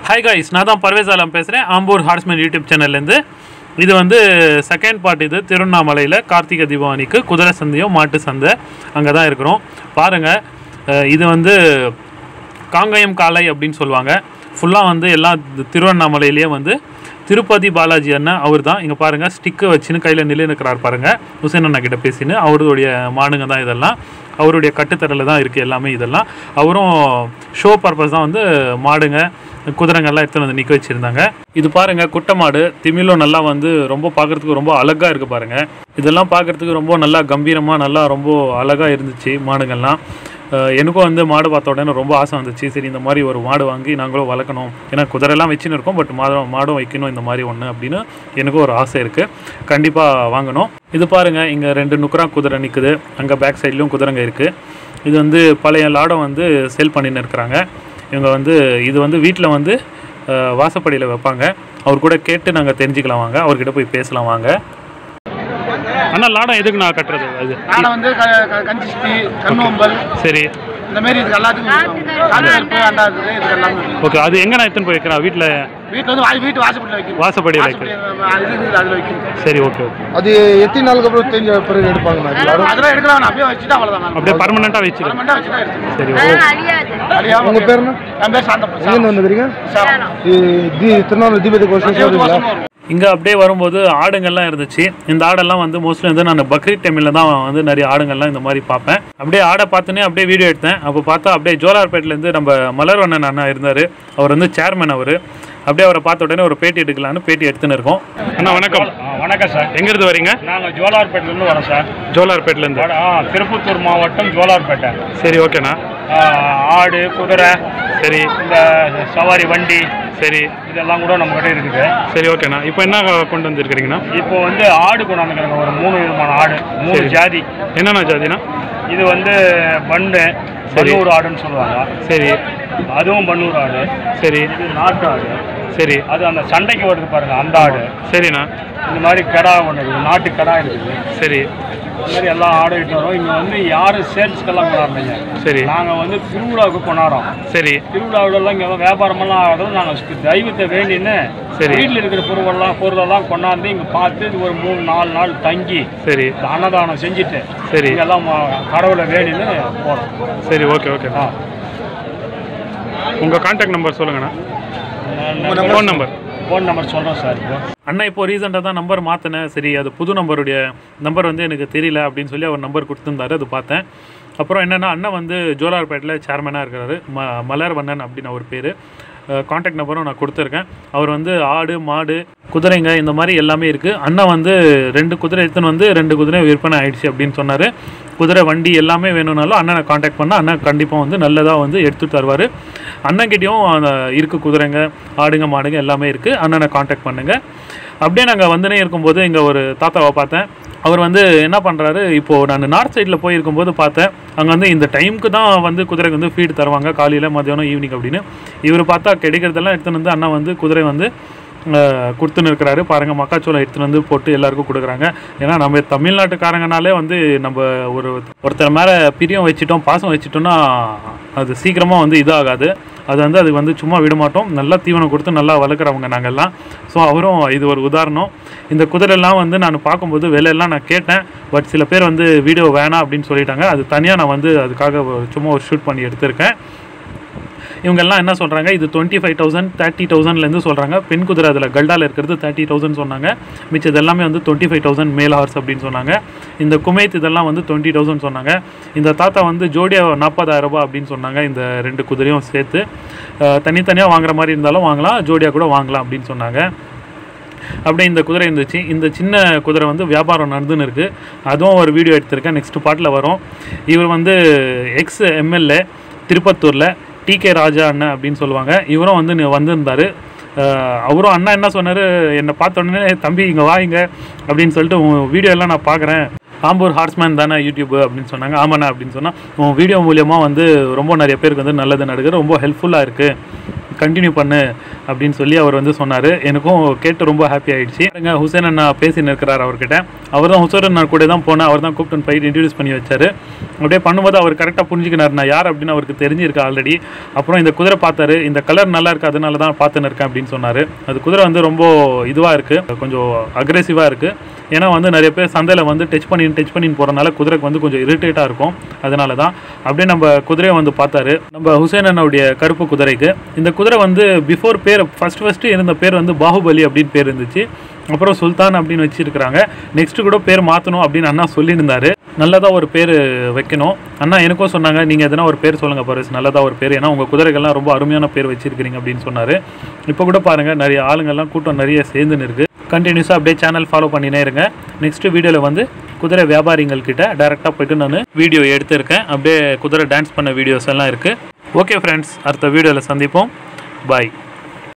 Hi guys நான் தான் பர்வேஸ் ஆலம் பேசுகிறேன் ஆம்பூர் ஹார்ஸ்மேன் யூடியூப் சேனல்லேருந்து இது வந்து செகண்ட் பார்ட் இது திருவண்ணாமலையில் கார்த்திகை தீபாவளிக்கு குதிரை சந்தையும் மாட்டு சந்தை அங்கே தான் இருக்கிறோம் பாருங்கள் இது வந்து காங்கயம் காலை அப்படின்னு சொல்லுவாங்க ஃபுல்லாக வந்து எல்லா திருவண்ணாமலையிலேயே வந்து திருப்பதி பாலாஜி அண்ணன் அவர் தான் இங்கே பாருங்கள் ஸ்டிக்கு வச்சுன்னு கையில் நிலை நிற்கிறார் பாருங்கள் ஹுசேன் அண்ணா கிட்ட பேசின்னு அவருடைய மானுங்க தான் இதெல்லாம் அவருடைய கட்டுத்தரையில் தான் இருக்குது எல்லாமே இதெல்லாம் அவரும் ஷோ பர்பஸ் தான் வந்து மாடுங்க குதிரைங்கள்லாம் எடுத்துன்னு வந்து நிற்க வச்சுருந்தாங்க இது பாருங்கள் குட்டை மாடு திமிலும் நல்லா வந்து ரொம்ப பார்க்குறதுக்கு ரொம்ப அழகாக இருக்குது பாருங்கள் இதெல்லாம் பார்க்குறதுக்கு ரொம்ப நல்லா கம்பீரமாக நல்லா ரொம்ப அழகாக இருந்துச்சு மாடுங்கள்லாம் அஹ் எனக்கும் வந்து மாடு பார்த்த உடனே ரொம்ப ஆசை வந்துச்சு சரி இந்த மாதிரி ஒரு மாடு வாங்கி நாங்களும் வளர்க்கணும் ஏன்னா குதிரைலாம் வச்சுன்னு இருக்கோம் பட் மாடும் மாடும் வைக்கணும் இந்த மாதிரி ஒன்று அப்படின்னு எனக்கும் ஒரு ஆசை இருக்குது கண்டிப்பாக வாங்கணும் இது பாருங்கள் இங்கே ரெண்டு நுக்கரா குதிரை நிற்குது அங்கே பேக் சைட்லேயும் குதிரைங்க இருக்குது இது வந்து பழைய லாடம் வந்து சேல் பண்ணின்னு இருக்கிறாங்க இவங்க வந்து இது வந்து வீட்டில் வந்து வாசப்படியில் வைப்பாங்க அவர் கூட கேட்டு நாங்கள் தெரிஞ்சுக்கலாம் வாங்க அவர்கிட்ட போய் பேசலாம் வாங்க அண்ணா லாடம் எதுக்கு நான் கட்டுறது அது நாடை வந்து க- க- கஞ்சிஷ்டி கண்ணோம்பல் சரி இந்த மாதிரி இதுக்கு எல்லாத்துக்கும் காட்டுப்பருப்பு அண்டாது இதுக்கு எல்லாமே ஓகே அது எங்கே நான் எடுத்துன்னு போய் வைக்கிறேன் வீட்டில் வீட்டில் வந்து வா- வீட்டு வாசப்படியில் வைக்கணும் வாசப்படியில் வாசப்படி, வைக்கிறேன் அது இது இருக்குது, அதில் வைக்கணும் சரி ஓகே ஓகே அது எத்தனை நாளுக்கு அப்புறம் தெரிஞ்ச பிறகு எடுப்பாங்க எல்லாரும் அதெல்லாம் எடுக்கலாம் நான் அப்படியே வச்சுட்டு அவ்வளோதான் அப்படியே பர்மனெண்ட்டாக வச்சிருக்கேன் பர்மனெண்ட்டாக வச்சுட்டா எடுத்துக்கலாம் சரி ஓகே அழியாம உங்க பேர் என்ன என் பேர் சாந்தப்பன் எங்கேருந்து வந்துக்கிறீங்க சாரம் தி திருநாள் தீபத்துக்கு வருஷம் இருபது வருவீங்களா வருஷமா வரும் இங்கே அப்படியே வரும்போது ஆடுங்கள்லாம் இருந்துச்சு இந்த ஆடெல்லாம் வந்து மோஸ்ட்லி வந்து நான் பக்ரீத் டைமில் தான் வந்து நிறைய ஆடுங்கள்லாம் இந்த மாதிரி பார்ப்பேன் அப்படியே ஆடை பார்த்துனே அப்படியே வீடியோ எடுத்தேன் அப்போ பார்த்தா அப்படியே ஜோலார்பேட்லேருந்து நம்ம மலர்வண்ணன் அண்ணா இருந்தார் அவர் வந்து சேர்மன் அவர் அப்படியே அவரை பார்த்த உடனே ஒரு பேட்டி எடுக்கலான்னு பேட்டி எடுத்துன்னு இருக்கோம் அண்ணா வணக்கம் வணக்கம் சார் எங்கேருந்து வரீங்க நாங்கள் ஜோலார்பேட்டிலேருந்து வரோம் சார் ஜோலார்பேட்லேருந்து வட- ஆ திருப்பத்தூர் மாவட்டம் ஜோலார்பேட்டை சரி ஓகேண்ணா ஆ, ஆடு குதிரை சரி இந்த சவாரி வண்டி சரி இதெல்லாம் கூட நம்ம கிட்ட இருக்குது சரி ஓகேண்ணா இப்போ என்ன கொண்டு வந்திருக்கிறீங்கண்ணா இப்போ வந்து ஆடு கொண்டாந்துக்கிறாங்க ஒரு மூணு விதமான ஆடு மூணு சரி. ஜாதி என்னண்ணா ஜாதினா இது வந்து பண்ணு சரி. பன்னூர் ஆடுன்னு சொல்லுவாங்க சரி அதுவும் பன்னூர் ஆடு சரி இது நாட்டு ஆடு சரி அது அந்த சண்டைக்கு வருது பாருங்க அந்த ஆடு சரிண்ணா இந்த மாதிரி கடா ஒன்று இருக்குது நாட்டு கடா இருக்குது சரி இந்த மாதிரி எல்லா ஆடு இட்டு வரோம் இங்கே வந்து யாரும் சேல்ஸ்க்கெல்லாம் கொண்டாடுறீங்க சரி நாங்கள் வந்து திருவிழாவுக்கு கொண்டாடுறோம் சரி திருவிழாவிலலாம் இங்கே வியாபாரமெல்லாம் ஆகிறதும் நாங்கள் தெய்வத்தை வேண்டின்னு சரி. வீட்டில் இருக்கிற பொருளெல்லாம் பொருளெல்லாம் கொண்டாந்து இங்கே பார்த்து இது ஒரு மூணு நாலு நாள் தங்கி சரி இந்த அன்னதானம் செஞ்சுட்டு சரி இங்கெல்லாம் ம- கடவுளை வேண்டின்னு போகிறோம் சரி ஓகே ஓகே ஆ உங்கள் கான்டாக்ட் நம்பர் சொல்லுங்கண்ணா ஃபோன் நம்பர் ஃபோன் நம்பர் சொல்கிறோம் சார் இப்போ அண்ணா இப்போ ரீசெண்டாக தான் நம்பர் மாற்றினேன் சரி அது புது நம்பருடைய நம்பர் வந்து எனக்கு தெரியல அப்படின்னு சொல்லி அவர் நம்பர் கொடுத்துருந்தாரு அது பார்த்தேன் அப்புறம் என்னென்னா அண்ணன் வந்து ஜோலார்பேட்டில் சேர்மனாக இருக்கிறாரு ம மலர்வண்ணன் அப்படின்னு அவர் பேர் காண்டாக்ட் நம்பரும் நான் கொடுத்துருக்கேன் அவர் வந்து ஆடு மாடு குதிரைங்க இந்த மாதிரி எல்லாமே இருக்குது அண்ணன் வந்து ரெண்டு குதிரை எடுத்துன்னு வந்து ரெண்டு குதிரை விற்பனை ஆயிடுச்சு அப்படின்னு சொன்னார் குதிரை வண்டி எல்லாமே வேணும்னாலும் அண்ணனை காண்டாக்ட் பண்ணால் அண்ணன் கண்டிப்பாக வந்து நல்லதாக வந்து எடுத்து தருவார் அண்ணன்கிட்டயும் அந்த இருக்குது குதிரைங்க ஆடுங்க மாடுங்க எல்லாமே இருக்குது அண்ணனை காண்டாக்ட் பண்ணுங்கள் அப்படியே நாங்கள் வந்துனே இருக்கும்போது இங்கே ஒரு தாத்தாவை பார்த்தேன் அவர் வந்து என்ன பண்ணுறாரு இப்போது நான் நார்த் சைடில் போயிருக்கும்போது பார்த்தேன் அங்கே வந்து இந்த டைமுக்கு தான் வந்து குதிரைக்கு வந்து ஃபீடு தருவாங்க காலையில் மதியானம் ஈவினிங் அப்படின்னு இவர் பார்த்தா கிடைக்கிறதெல்லாம் எடுத்துன்னு வந்து அண்ணா வந்து குதிரை வந்து அஹ், கொடுத்துன்னு இருக்கிறாரு பாருங்கள் மக்காச்சோளம் எடுத்துன்னு வந்து போட்டு எல்லாருக்கும் கொடுக்குறாங்க ஏன்னா நம்ம தமிழ்நாட்டுக்காரங்கனாலே வந்து நம்ம ஒரு ஒருத்தர் மேலே பிரியம் வச்சிட்டோம் பாசம் வச்சிட்டோம்னா அது சீக்கிரமாக வந்து இதாகாது அது வந்து அதுக்கு வந்து சும்மா விட மாட்டோம் நல்லா தீவனம் கொடுத்து நல்லா வளர்க்குறவங்க நாங்கள்லாம் ஸோ அவரும் இது ஒரு உதாரணம் இந்த குதிரைலாம் வந்து நான் பார்க்கும்போது விலையெல்லாம் நான் கேட்டேன் பட் சில பேர் வந்து வீடியோ வேணாம் அப்படின்னு சொல்லிட்டாங்க அது தனியாக நான் வந்து அதுக்காக ஒரு- சும்மா ஒரு ஷூட் பண்ணி எடுத்திருக்கேன் இவங்கெல்லாம் என்ன சொல்கிறாங்க இது டுவெண்ட்டி ஃபைவ் தௌசண்ட் தேர்ட்டி தௌசண்ட்லேருந்து சொல்கிறாங்க பெண் குதிரை அதில் கல்டாவில் இருக்கிறது தேர்ட்டி தௌசண்ட் சொன்னாங்க மிச்சது எல்லாமே வந்து டுவெண்ட்டி ஃபைவ் தௌசண்ட் மேல் ஹார்ஸ் அப்படின்னு சொன்னாங்க இந்த குமைத் இதெல்லாம் வந்து டுவெண்ட்டி தௌசண்ட் சொன்னாங்க இந்த தாத்தா வந்து ஜோடியாக நாற்பதாயிரம் ரூபாய் அப்படின்னு சொன்னாங்க இந்த ரெண்டு குதிரையும் சேர்த்து அஹ், தனித்தனியாக வாங்குற மாதிரி இருந்தாலும் வாங்கலாம் ஜோடியாக கூட வாங்கலாம் அப்படின்னு சொன்னாங்க அப்படியே இந்த குதிரை இருந்துச்சு இந்த சின்ன குதிரை வந்து வியாபாரம் நடந்துன்னு இருக்குது அதுவும் ஒரு வீடியோ எடுத்திருக்கேன் நெக்ஸ்ட் பார்ட்டில் வரும் இவர் வந்து எக்ஸ் எம்எல்ஏ திருப்பத்தூரில் டி கே ராஜா அண்ணன் அப்படின்னு சொல்லுவாங்க இவரும் வந்து நி- வந்திருந்தார் அஹ் அவரும் அண்ணா என்ன சொன்னார் என்னை பார்த்த உடனே தம்பி இங்கே வாங்க அப்படின்னு சொல்லிட்டு உன் வீடியோ எல்லாம் நான் பார்க்குறேன் ஆம்பூர் ஹார்ஸ்மேன் தானே யூடியூப் அப்படின்னு சொன்னாங்க ஆமாண்ணா அப்படின்னு சொன்னால் உன் வீடியோ மூலியமாக வந்து ரொம்ப நிறைய பேருக்கு வந்து நல்லது நடக்குது ரொம்ப ஹெல்ப்ஃபுல்லாக இருக்குது கண்டினியூ பண்ணு அப்படின்னு சொல்லி அவர் வந்து சொன்னார் எனக்கும் கேட்டு ரொம்ப ஹாப்பி ஆயிடுச்சு பாருங்க ஹுசேன் அண்ணா பேசின்னு இருக்கிறார் அவர்கிட்ட அவர் தான் ஹுசேன் அண்ணா கூட தான் போனேன் அவர் தான் கூப்பிட்டு போயிட்டு இன்ட்ரடியூஸ் பண்ணி வச்சாரு அப்படியே பண்ணும்போது அவர் கரெக்டாக புரிஞ்சுக்கினார் நான் யார் அப்படின்னு அவருக்கு தெரிஞ்சிருக்கு ஆல்ரெடி அப்புறம் இந்த குதிரை பார்த்தாரு இந்த கலர் நல்லா இருக்கு அதனால தான் பார்த்துன்னு இருக்கேன் அப்படின்னு சொன்னார் அது குதிரை வந்து ரொம்ப இதுவாக இருக்குது கொஞ்சம் அக்ரெசிவாக இருக்குது ஏன்னா வந்து நிறைய பேர் சந்தையில் வந்து டச் பண்ணி டச் பண்ணி போகிறனால குதிரைக்கு வந்து கொஞ்சம் இரிட்டேட்டாக இருக்கும் அதனால தான் அப்படியே நம்ம குதிரையை வந்து பார்த்தாரு நம்ம ஹுசேன் அண்ணாவுடைய கருப்பு குதிரைக்கு இந்த குதிரை வந்து பிஃபோர் பேர் ஃபர்ஸ்ட் ஃபஸ்ட்டு இருந்த பேர் வந்து பாகுபலி அப்படின்னு பேர் இருந்துச்சு அப்புறம் சுல்தான் அப்படின்னு வச்சிருக்கிறாங்க நெக்ஸ்ட் கூட பேர் மாற்றணும் அப்படின்னு அண்ணா சொல்லியிருந்தாரு நல்லதாக ஒரு பேர் வைக்கணும் அண்ணா எனக்கும் சொன்னாங்க நீங்கள் எதனா ஒரு பேர் சொல்லுங்கள் பரஸ் நல்லதாக ஒரு பேர் ஏன்னா உங்கள் குதிரைகள்லாம் ரொம்ப அருமையான பேர் வச்சிருக்கிறீங்க அப்படின்னு சொன்னார் இப்போ கூட பாருங்கள் நிறைய ஆளுங்கள்லாம் கூட்டம் நிறைய சேர்ந்துன்னு இருக்குது கண்டினியூஸாக அப்படியே சேனல் ஃபாலோ பண்ணினே இருங்க நெக்ஸ்ட் வீடியோவில் வந்து குதிரை வியாபாரிகள் கிட்ட டேரெக்டாக போயிட்டு நான் வீடியோ எடுத்திருக்கேன் அப்படியே குதிரை டான்ஸ் பண்ண வீடியோஸ் எல்லாம் இருக்குது ஓகே ஃப்ரெண்ட்ஸ் அடுத்த வீடியோவில் சந்திப்போம் பாய்